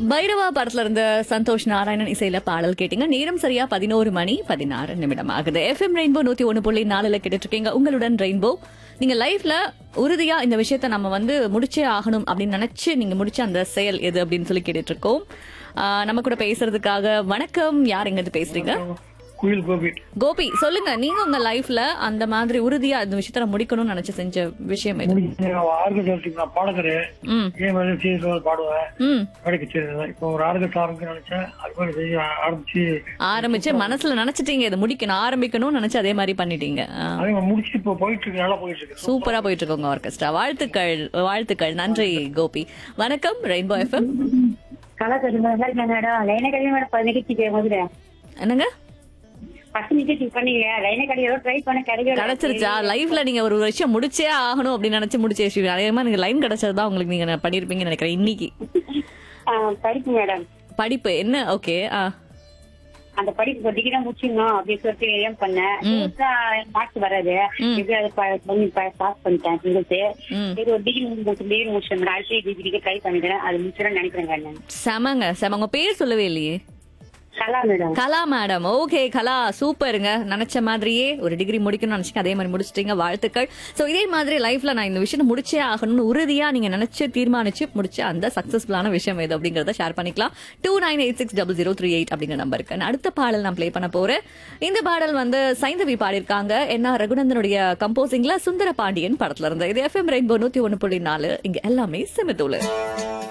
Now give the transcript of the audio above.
பைரவா படத்துல இருந்த சந்தோஷ் நாராயணன் இசையில பாடல் கேட்டீங்க நேரம் சரியா பதினோரு மணி பதினாறு நிமிடம் ஆகுது எஃப்எம் ரெயின்போ நூத்தி ஒண்ணு புள்ளி நாலுல கேட்டுட்டு இருக்கீங்க உங்களுடன் ரெயின்போ நீங்க லைஃப்ல உறுதியா இந்த விஷயத்த நம்ம வந்து முடிச்சே ஆகணும் அப்படின்னு நினைச்சு நீங்க முடிச்ச அந்த செயல் எது அப்படின்னு சொல்லி கேட்டுட்டு இருக்கோம் ஆஹ் நம்ம கூட பேசுறதுக்காக வணக்கம் யார் எங்க இருந்து பேசுறீங்க குயில் கோபி கோபி சொல்லுங்க நீங்க உங்க லைஃப்ல அந்த மாதிரி உறுதியா இந்த விஷயத்த நான் முடிக்கணும்னு நினைச்சு செஞ்ச விஷயம் எது ஆர்கெஸ்ட்ரா நான் பாடகரு ம் ஏன் மாதிரி சீரியஸ் பாடுவேன் ம் வேலைக்கு சேர்ந்தேன் இப்போ ஒரு ஆர்கெஸ்ட்ரா ஆரம்பிக்க நினைச்சேன் அது மாதிரி செய்ய ஆரம்பிச்சு ஆரம்பிச்சு மனசுல நினைச்சிட்டீங்க இதை முடிக்கணும் ஆரம்பிக்கணும்னு நினைச்சு அதே மாதிரி பண்ணிட்டீங்க ஆ. அதே மாதிரி முடிச்சு இப்போ போயிட்டு இருக்கு நல்லா போயிட்டு இருக்கு சூப்பரா போயிட்டு இருக்கு உங்க ஆர்கெஸ்ட்ரா வாழ்த்துக்கள் வாழ்த்துக்கள் நன்றி கோபி வணக்கம் ரெயின்போ எஃப்எம் கலாச்சாரம் நல்லா இருக்கேன் மேடம் லைன கல்வி மேடம் பத்து நிகழ்ச்சி முதல்ல என்னங்க ஃபர்ஸ்ட் நிகழ்ச்சி பண்ணீங்க லைன கல்வி ஏதோ ட்ரை பண்ண கிடைக்கல கிடைச்சிருச்சா லைஃப்ல நீங்க ஒரு விஷயம் முடிச்சே ஆகணும் அப்படின்னு நினைச்சு முடிச்சே ஸ்ரீ அதே மாதிரி நீங்க லைன் கிடைச்சதுதான் உங்களுக்கு நீங்க பண்ணிருப்பீங்கன்னு நினைக்கிறேன் இன்னைக்கு ஆ, படிப்பு மேடம் படிப்பு என்ன ஓகே ஆ அந்த படிப்பு டிகிரி தான் முடிச்சிடணும் அப்படின்னு சொல்லிட்டு ஏன் பண்ணேன் மார்க்ஸ் வராது எப்படி அதை ப- பண்ணி பாஸ் பண்ணிட்டேன் சிங்கிள்ஸ் ம். இது ஒரு டிகிரி முடிச்சு டிகிரி முடிச்சேன் மேடம் அடுத்த டிகிரிக்கு ட்ரை பண்ணிக்கிறேன் அது முடிச்சிடன்னு நினைக்கிறேன் நான் செமங்க செம உங்க பேர் சொல்லவே இல்லையே Kala madam Kala madam okay Kala சூப்பருங்க நினைச்ச மாதிரியே ஒரு டிகிரி முடிக்கணும்னு நினைச்சீங்க அதே மாதிரி முடிச்சிட்டீங்க வாழ்த்துக்கள் சோ இதே மாதிரி லைஃப்ல நான் இந்த விஷயம் முடிச்சே ஆகணும்னு உறுதியா நீங்க நினைச்சு தீர்மானிச்சு முடிச்ச அந்த சக்சஸ்ஃபுல்லான விஷயம் எது அப்படிங்கறத ஷேர் பண்ணிக்கலாம் two nine eight six double zero three eight அப்படிங்கிற நம்பருக்கு நான் அடுத்த பாடல் நான் ப்ளே பண்ண போறேன் இந்த பாடல் வந்து சைந்தவி பாடியிருக்காங்க என்ன ரகுநந்தனுடைய கம்போசிங்ல சுந்தர பாண்டியன் படத்துல இருந்து இது எஃப்எம் ரெயின்போ நூத்தி ஒன்னு புள்ளி நாலு இங்க எல்லாமே செமத்தூளு